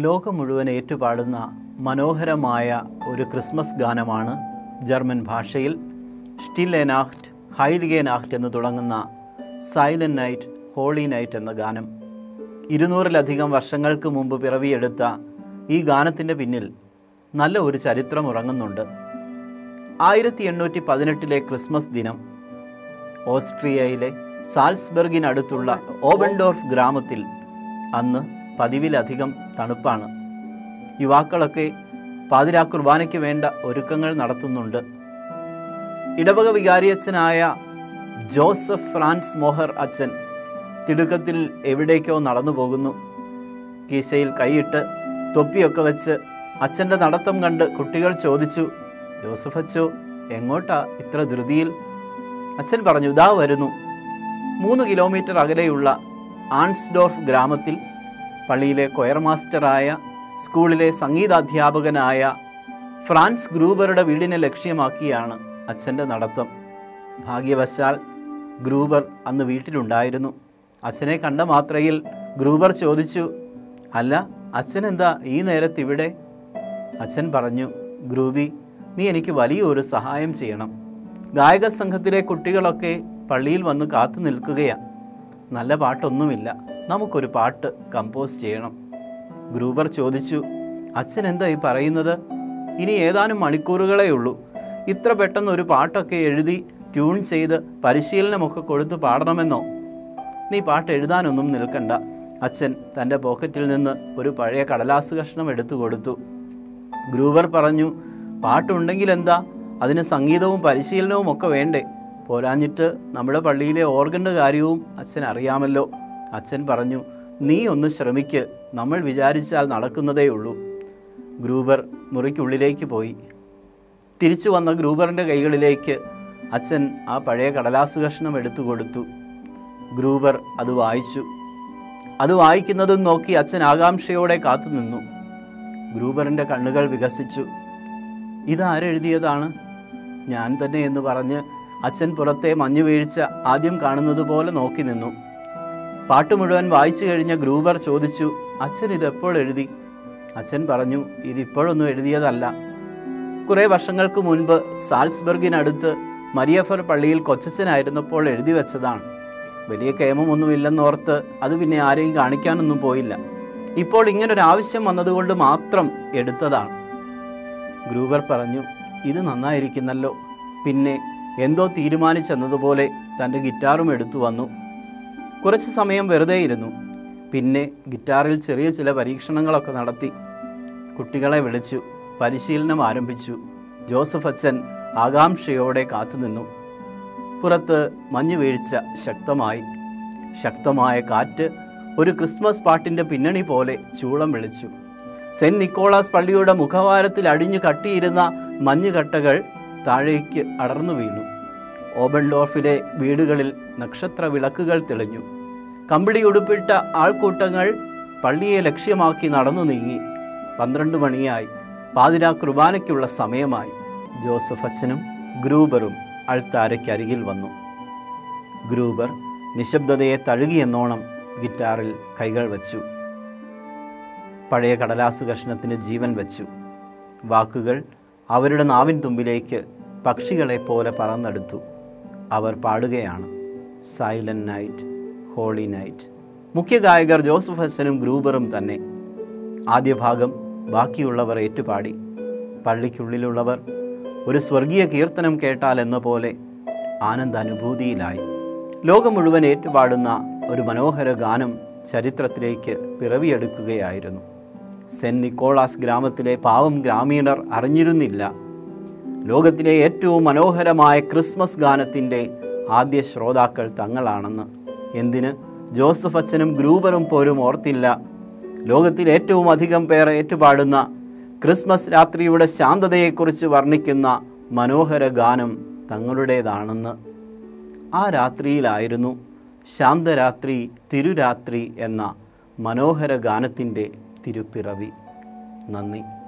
ലോകം മുഴുവൻ ഏറ്റുപാടുന്ന മനോഹരമായ ഒരു ക്രിസ്മസ് ഗാനമാണ് ജർമ്മൻ ഭാഷയിൽ സ്റ്റിൽ എ നാഹ്റ്റ് ഹൈലിഗെ നാഹ്റ്റ് എന്ന് തുടങ്ങുന്ന സൈലന്റ് നൈറ്റ് ഹോളി നൈറ്റ് എന്ന ഗാനം ഇരുന്നൂറിലധികം വർഷങ്ങൾക്ക് മുമ്പ് പിറവിയെടുത്ത ഈ ഗാനത്തിൻ്റെ പിന്നിൽ നല്ല ഒരു ചരിത്രം ഉറങ്ങുന്നുണ്ട് ആയിരത്തി എണ്ണൂറ്റി പതിനെട്ടിലെ ക്രിസ്മസ് ദിനം ഓസ്ട്രിയയിലെ സാൽസ്ബർഗിനടുത്തുള്ള ഓബൻഡോർഫ് ഗ്രാമത്തിൽ അന്ന് പതിവിലധികം തണുപ്പാണ് യുവാക്കളൊക്കെ പാതിരാ കുർബാനയ്ക്ക് വേണ്ട ഒരുക്കങ്ങൾ നടത്തുന്നുണ്ട് ഇടവക വികാരിയച്ഛനായ ജോസഫ് ഫ്രാൻസ് മോഹർ അച്ഛൻ തിടുക്കത്തിൽ എവിടേക്കോ നടന്നു പോകുന്നു കീശയിൽ കൈയിട്ട് തൊപ്പിയൊക്കെ വെച്ച് അച്ഛൻ്റെ നടത്തം കണ്ട് കുട്ടികൾ ചോദിച്ചു ജോസഫ് അച്ചോ എങ്ങോട്ടാ ഇത്ര ധൃതിയിൽ അച്ഛൻ പറഞ്ഞു ഇതാ വരുന്നു മൂന്ന് കിലോമീറ്റർ അകലെയുള്ള ആൺസ്ഡോർഫ് ഗ്രാമത്തിൽ പള്ളിയിലെ കൊയർ മാസ്റ്ററായ സ്കൂളിലെ സംഗീതാധ്യാപകനായ ഫ്രാൻസ് ഗ്രൂബറുടെ വീടിനെ ലക്ഷ്യമാക്കിയാണ് അച്ഛൻ്റെ നടത്തം ഭാഗ്യവശാൽ ഗ്രൂബർ അന്ന് വീട്ടിലുണ്ടായിരുന്നു അച്ഛനെ കണ്ട മാത്രയിൽ ഗ്രൂബർ ചോദിച്ചു അല്ല അച്ഛൻ എന്താ ഈ നേരത്ത് ഇവിടെ അച്ഛൻ പറഞ്ഞു ഗ്രൂബി നീ എനിക്ക് വലിയൊരു സഹായം ചെയ്യണം ഗായക സംഘത്തിലെ കുട്ടികളൊക്കെ പള്ളിയിൽ വന്ന് കാത്തു നിൽക്കുകയാണ് നല്ല പാട്ടൊന്നുമില്ല നമുക്കൊരു പാട്ട് കമ്പോസ് ചെയ്യണം ഗ്രൂബർ ചോദിച്ചു അച്ഛൻ എന്താ ഈ പറയുന്നത് ഇനി ഏതാനും മണിക്കൂറുകളേ ഉള്ളൂ ഇത്ര പെട്ടെന്ന് ഒരു പാട്ടൊക്കെ എഴുതി ട്യൂൺ ചെയ്ത് പരിശീലനമൊക്കെ കൊടുത്ത് പാടണമെന്നോ നീ പാട്ട് എഴുതാനൊന്നും നിൽക്കണ്ട അച്ഛൻ തൻ്റെ പോക്കറ്റിൽ നിന്ന് ഒരു പഴയ കടലാസ് കഷ്ണം എടുത്തു കൊടുത്തു ഗ്രൂവർ പറഞ്ഞു പാട്ടുണ്ടെങ്കിൽ എന്താ അതിന് സംഗീതവും പരിശീലനവും ഒക്കെ വേണ്ടേ പോരാഞ്ഞിട്ട് നമ്മുടെ പള്ളിയിലെ ഓർഗൻ്റെ കാര്യവും അച്ഛൻ അറിയാമല്ലോ അച്ഛൻ പറഞ്ഞു നീ ഒന്ന് ശ്രമിക്ക് നമ്മൾ വിചാരിച്ചാൽ നടക്കുന്നതേ ഉള്ളൂ ഗ്രൂബർ മുറിക്കുള്ളിലേക്ക് പോയി തിരിച്ചു വന്ന ഗ്രൂബറിൻ്റെ കൈകളിലേക്ക് അച്ഛൻ ആ പഴയ കടലാസ് കഷ്ണം എടുത്തു കൊടുത്തു ഗ്രൂബർ അത് വായിച്ചു അത് വായിക്കുന്നതും നോക്കി അച്ഛൻ ആകാംക്ഷയോടെ കാത്തുനിന്നു ഗ്രൂബറിൻ്റെ കണ്ണുകൾ വികസിച്ചു ഇതാരെഴുതിയതാണ് ഞാൻ തന്നെ എന്ന് പറഞ്ഞ് അച്ഛൻ പുറത്തെ മഞ്ഞുവീഴ്ച ആദ്യം കാണുന്നത് പോലെ നോക്കി നിന്നു പാട്ട് മുഴുവൻ വായിച്ചു കഴിഞ്ഞ ഗ്രൂബർ ചോദിച്ചു അച്ഛൻ ഇത് എപ്പോൾ എഴുതി അച്ഛൻ പറഞ്ഞു ഇതിപ്പോഴൊന്നും എഴുതിയതല്ല കുറേ വർഷങ്ങൾക്ക് മുൻപ് സാൽസ്ബർഗിനടുത്ത് മരിയഫർ പള്ളിയിൽ കൊച്ചച്ഛനായിരുന്നപ്പോൾ എഴുതി വെച്ചതാണ് വലിയ കേമമൊന്നുമില്ലെന്നോർത്ത് അത് പിന്നെ ആരെയും കാണിക്കാനൊന്നും പോയില്ല ഇപ്പോൾ ഇങ്ങനൊരു ആവശ്യം വന്നതുകൊണ്ട് മാത്രം എടുത്തതാണ് ഗ്രൂവർ പറഞ്ഞു ഇത് നന്നായിരിക്കുന്നല്ലോ പിന്നെ എന്തോ തീരുമാനിച്ചെന്നതുപോലെ തൻ്റെ ഗിറ്റാറും എടുത്തു വന്നു കുറച്ച് സമയം വെറുതെ ഇരുന്നു പിന്നെ ഗിറ്റാറിൽ ചെറിയ ചില പരീക്ഷണങ്ങളൊക്കെ നടത്തി കുട്ടികളെ വിളിച്ചു പരിശീലനം ആരംഭിച്ചു ജോസഫ് അച്ഛൻ ആകാംക്ഷയോടെ കാത്തുനിന്നു പുറത്ത് മഞ്ഞുവീഴ്ച ശക്തമായി ശക്തമായ കാറ്റ് ഒരു ക്രിസ്മസ് പാട്ടിൻ്റെ പിന്നണി പോലെ ചൂളം വിളിച്ചു സെൻറ്റ് നിക്കോളാസ് പള്ളിയുടെ മുഖവാരത്തിൽ അടിഞ്ഞു കട്ടിയിരുന്ന മഞ്ഞുകട്ടകൾ താഴേക്ക് അടർന്നു വീണു ഓബൻഡോർഫിലെ വീടുകളിൽ നക്ഷത്ര വിളക്കുകൾ തെളിഞ്ഞു കമ്പിളി ഉടുപ്പിട്ട ആൾക്കൂട്ടങ്ങൾ പള്ളിയെ ലക്ഷ്യമാക്കി നടന്നു നീങ്ങി പന്ത്രണ്ട് മണിയായി പാതിരാ കുർബാനയ്ക്കുള്ള സമയമായി ജോസഫ് അച്ഛനും ഗ്രൂബറും അൾത്താരയ്ക്കരികിൽ വന്നു ഗ്രൂബർ നിശബ്ദതയെ തഴുകിയെന്നോണം ഗിറ്റാറിൽ കൈകൾ വച്ചു പഴയ കടലാസ് കഷ്ണത്തിന് ജീവൻ വെച്ചു വാക്കുകൾ അവരുടെ നാവിൻ തുമ്പിലേക്ക് പക്ഷികളെ പോലെ പറന്നെടുത്തു അവർ പാടുകയാണ് സൈലന്റ് നൈറ്റ് ഹോളി നൈറ്റ് മുഖ്യ ഗായകർ ജോസഫ് ഹസനും ഗ്രൂബറും തന്നെ ആദ്യ ഭാഗം ബാക്കിയുള്ളവർ ഏറ്റുപാടി പള്ളിക്കുള്ളിലുള്ളവർ ഒരു സ്വർഗീയ കീർത്തനം കേട്ടാൽ എന്ന പോലെ ആനന്ദാനുഭൂതിയിലായി ലോകം മുഴുവൻ ഏറ്റുപാടുന്ന ഒരു മനോഹര ഗാനം ചരിത്രത്തിലേക്ക് പിറവിയെടുക്കുകയായിരുന്നു സെൻറ്റ് നിക്കോളാസ് ഗ്രാമത്തിലെ പാവം ഗ്രാമീണർ അറിഞ്ഞിരുന്നില്ല ലോകത്തിലെ ഏറ്റവും മനോഹരമായ ക്രിസ്മസ് ഗാനത്തിൻ്റെ ആദ്യ ശ്രോതാക്കൾ തങ്ങളാണെന്ന് എന്തിന് ജോസഫ് അച്ഛനും ഗ്രൂബറും പോലും ഓർത്തില്ല ലോകത്തിൽ ഏറ്റവും അധികം പേർ ഏറ്റുപാടുന്ന ക്രിസ്മസ് രാത്രിയുടെ ശാന്തതയെക്കുറിച്ച് വർണ്ണിക്കുന്ന മനോഹര ഗാനം തങ്ങളുടേതാണെന്ന് ആ രാത്രിയിലായിരുന്നു ശാന്തരാത്രി തിരുരാത്രി എന്ന മനോഹര ഗാനത്തിൻ്റെ തിരുപ്പിറവി നന്ദി